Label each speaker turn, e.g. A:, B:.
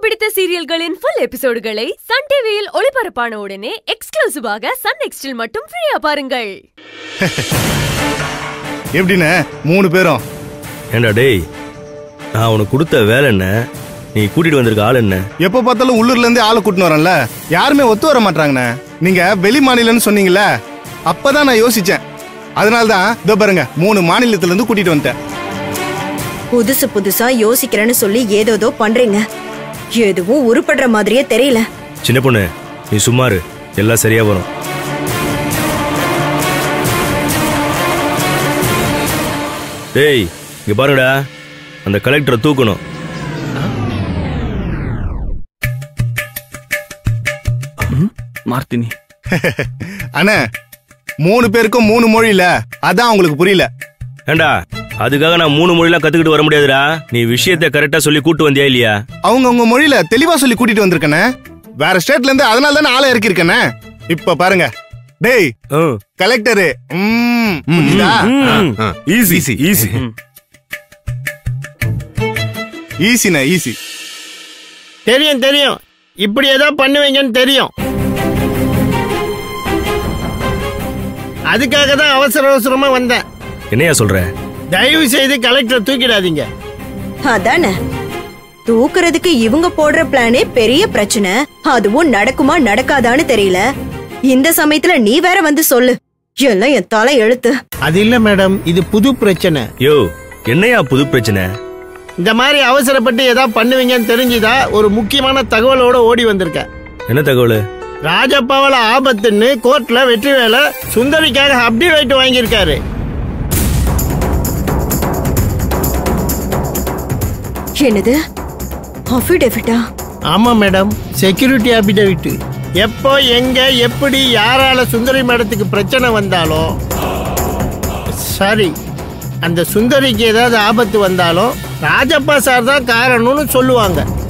A: பிடித்த சீரியல்களின் full எபிசோடுகளை Sun டிவியில் ஒளிபரப்பான உடனே எக்ஸ்க்ளூசிவாக சன் நெக்ஸ்டில் மட்டும் ஃப்ரீயா பாருங்கள்
B: எப்படிண்ணே மூணு பேரும்
C: ஏண்டா டேய் நான் உனக்கு கொடுத்த வேலை என்ன நீ கூட்டிட்டு வந்திருக்க ஆள் என்ன
B: எப்ப பார்த்தாலும் உள்ளூர்ல இருந்து ஆளை கூட்டின்னு வரேன்ல யாருமே ஒத்து வர மாட்டாங்கண்ணே நீங்க வெளி மாநிலம்னு சொன்னீங்கல்ல அப்பதான் நான் யோசிச்சேன் அதனால தான் இதோ பாருங்க மூணு மாநிலத்துல இருந்து கூட்டிட்டு வந்துட்டேன்
D: புதுசு புதுசா யோசிக்கிறேன்னு சொல்லி ஏதோதோ பண்றீங்க எதுவும் உருப்படுற மாதிரியே தெரியல
C: சின்ன பொண்ணு நீ சும்மாரு எல்லாம் சரியா வரும் டேய் இங்க பாருங்கடா அந்த கலெக்டரை தூக்கணும்
E: மார்த்தினி
B: அண்ணே மூணு பேருக்கும் மூணு மொழி இல்ல அதான் உங்களுக்கு புரியல
C: ஏண்டா அதுக்காக நான் மூணு மொழிலாம் கத்துக்கிட்டு வர முடியாதுடா நீ விஷயத்தை கரெக்டா சொல்லி கூட்டு வந்தியா இல்லையா
B: அவங்க உங்க மொழியில தெளிவா சொல்லி கூட்டிட்டு வந்திருக்கேனே வேற ஸ்டேட்ல இருந்து அதனால தானே ஆளை இறக்கிருக்கேனே இப்ப பாருங்க டேய் கலெக்டரு ம், புரியுதா?
E: ஈஸி ஈஸி
B: ஈஸிண்ணே ஈஸி
F: தெரியும் தெரியும் இப்படி ஏதோ பண்ணுவீங்கன்னு தெரியும் அதுக்காக தான் அவசர அவசரமா வந்தேன்
C: என்னையா சொல்ற
F: தயவு செய்து கலெக்டரை தூக்கிடாதீங்க
D: அதானே தூக்குறதுக்கு இவங்க போடுற பிளானே பெரிய பிரச்சனை அதுவும் நடக்குமா நடக்காதான்னு தெரியல இந்த சமயத்துல நீ வேற வந்து சொல்லு எல்லாம் என் தலை எழுத்து
F: அது இல்ல மேடம் இது புது பிரச்சனை
C: யோ என்னையா புது பிரச்சனை
F: இந்த மாதிரி அவசரப்பட்டு ஏதாவது பண்ணுவீங்கன்னு தெரிஞ்சுதா ஒரு முக்கியமான தகவலோட ஓடி வந்திருக்கேன்
C: என்ன தகவல்
F: ராஜப்பாவல ஆபத்துன்னு கோர்ட்ல வெற்றிவேல சுந்தரிக்காக அப்டிவேட் வாங்கியிருக்காரு
D: என்னது அஃபிடெவிட்டா
F: ஆமா மேடம் செக்யூரிட்டி அபிடவிட் எப்போ எங்க எப்படி யாரால சுந்தரி மேடத்துக்கு பிரச்சனை வந்தாலும் சாரி அந்த சுந்தரிக்கு ஏதாவது ஆபத்து வந்தாலும் ராஜப்பா சார் தான் காரணம்னு சொல்லுவாங்க